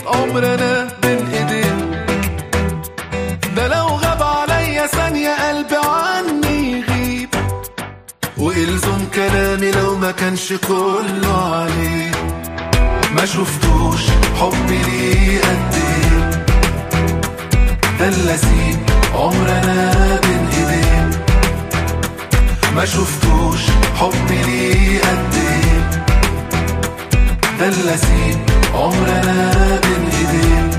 عمرنا بين ايديه ده لو غاب عليا ثانية قلبي عني يغيب وإلزم كلامي لو ما كانش كله عليه ما شفتوش حبي ليه قد ايه ده اللذيذ عمرنا بين ايديه ما شفتوش حبي ليه قد ايه ده اللذيذ عمرنا بين ايديه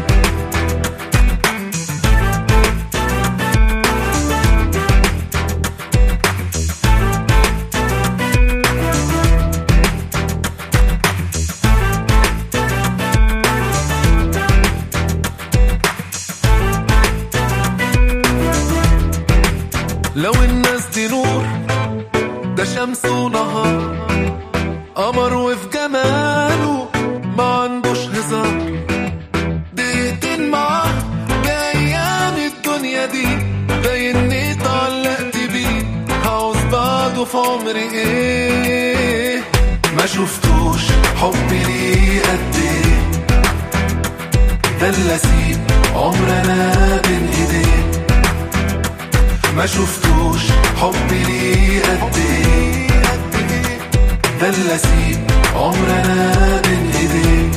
لو الناس دي نور ده شمس ونهار قمر وفي جماله ما عندوش هزار دقيقتين معاه بأيام الدنيا دي باينني اتعلقت بيه هعوز بعده في عمري ايه ما شفتوش حبي ليه قد ايه ده اللذيذ عمرنا بين ايديه ما شفتوش حبي ليه قد ايه ده اللذيذ عمرنا بين ايديه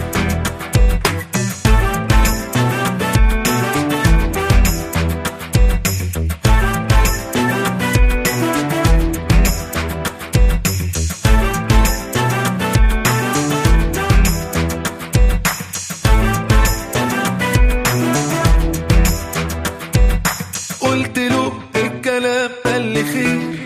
قلت له الكلام قال لي خير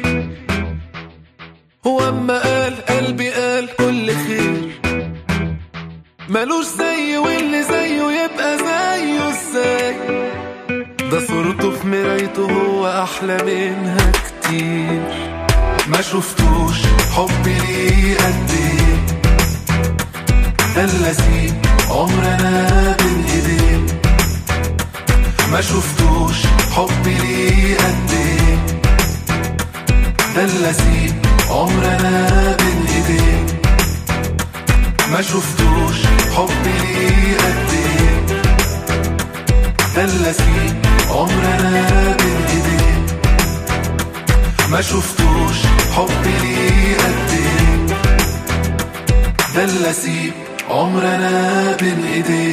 هو اما قال قلبي قال كل خير ملوش زي واللي زيه يبقى زيه ازاي ده صورته في مرايته هو احلى منها كتير ما شفتوش حبي ليه قد ايه ده اللذيذ عمرنا بين ايديه ما شفتوش حبي ليه قد ايه ده اللذيذ عمرنا بين ايديه ما شفتوش حبي ليه قد ايه ده اللذيذ عمرنا بين ايديه ما شفتوش حبي ليه قد ايه ده اللذيذ عمرنا بين ايديه